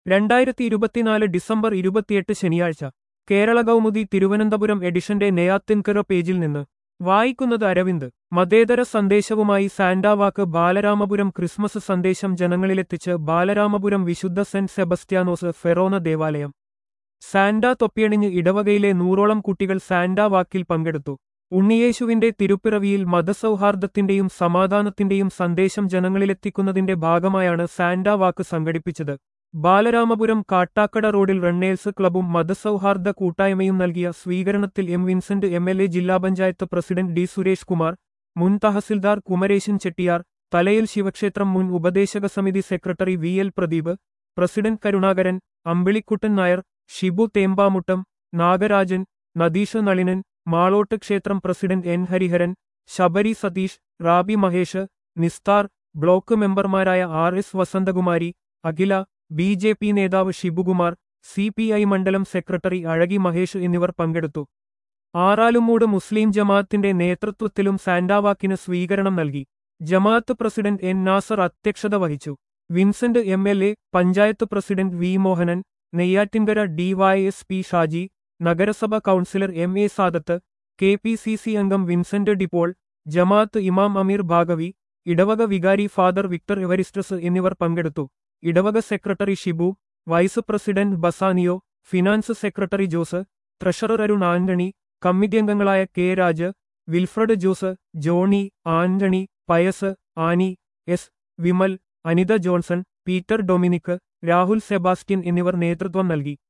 രണ്ടായിരത്തി ഇരുപത്തിനാല് ഡിസംബർ ഇരുപത്തിയെട്ട് ശനിയാഴ്ച കേരള കൗമുദി തിരുവനന്തപുരം എഡിഷന്റെ നെയ്യാത്തിൻകര പേജിൽ നിന്ന് വായിക്കുന്നത് അരവിന്ദ് മതേതര സന്ദേശവുമായി സാന്റാവാക്ക് ബാലരാമപുരം ക്രിസ്മസ് സന്ദേശം ജനങ്ങളിലെത്തിച്ച് ബാലരാമപുരം വിശുദ്ധ സെന്റ് സെബസ്റ്റ്യാനോസ് ഫെറോന ദേവാലയം സാന്റ തൊപ്പിയണിഞ്ഞ് ഇടവകയിലെ നൂറോളം കുട്ടികൾ സാന്റ വാക്കിൽ പങ്കെടുത്തു ഉണ്ണിയേശുവിന്റെ തിരുപ്പിറവിയിൽ മതസൗഹാർദ്ദത്തിന്റെയും സമാധാനത്തിന്റെയും സന്ദേശം ജനങ്ങളിലെത്തിക്കുന്നതിന്റെ ഭാഗമായാണ് സാന്റ വാക്ക് സംഘടിപ്പിച്ചത് ബാലരാമപുരം കാട്ടാക്കട റോഡിൽ റണ്ണേഴ്സ് ക്ലബും മതസൗഹാർദ്ദ കൂട്ടായ്മയും നൽകിയ സ്വീകരണത്തിൽ M Vincent M L A ജില്ലാ പഞ്ചായത്ത് പ്രസിഡന്റ് ഡി സുരേഷ് കുമാർ മുൻ തഹസിൽദാർ കുമരേശൻ ചെട്ടിയാർ തലയിൽ ശിവക്ഷേത്രം മുൻ ഉപദേശക സമിതി secretary V L Pradeep president Karunakaran Ambilikuttan Nair Shibu Thembamuttam Nagarajan Nadeesh Nalinan Malottu ക്ഷേത്രം president N Hariharan Sabari Satheesh Rabi Mahesh Nisthar block മെമ്പർമാരായ R S Vasanthakumari Akhila B J P നേതാവ് ഷിബുകുമാർ സി പി ഐ മണ്ഡലം സെക്രട്ടറി അഴകി മഹേഷ് എന്നിവർ പങ്കെടുത്തു ആറാലുമൂട് മുസ്ലിം ജമാഅത്തിന്റെ നേതൃത്വത്തിലും സാന്റാവാക്കിന് സ്വീകരണം നൽകി ജമാഅത്ത് പ്രസിഡന്റ് എൻ നാസർ അധ്യക്ഷത വഹിച്ചു Vincent M L A panchayat president V Mohanan Neyyattinkara DYSP Shaji നഗരസഭ councillor M A Sadath K P C C അംഗം വിൻസെന്റ് ഡിപ്പോൾ ജമാഅത്ത് ഇമാം അമീർ ഭാഗവി ഇടവക വികാരി ഫാദർ വിക്ടർ എവരിസ്റ്റസ് എന്നിവർ പങ്കെടുത്തു ഇടവക secretary Shibu vice president Bassanio finance secretary Jose treasurer Arun Antony committee അംഗങ്ങളായ K Raj Wilfred Jose Johny Antony Pius Annie S Vimal Anitha Johnson Peter Dominic Rahul Sebastian എന്നിവർ നേതൃത്വം നൽകി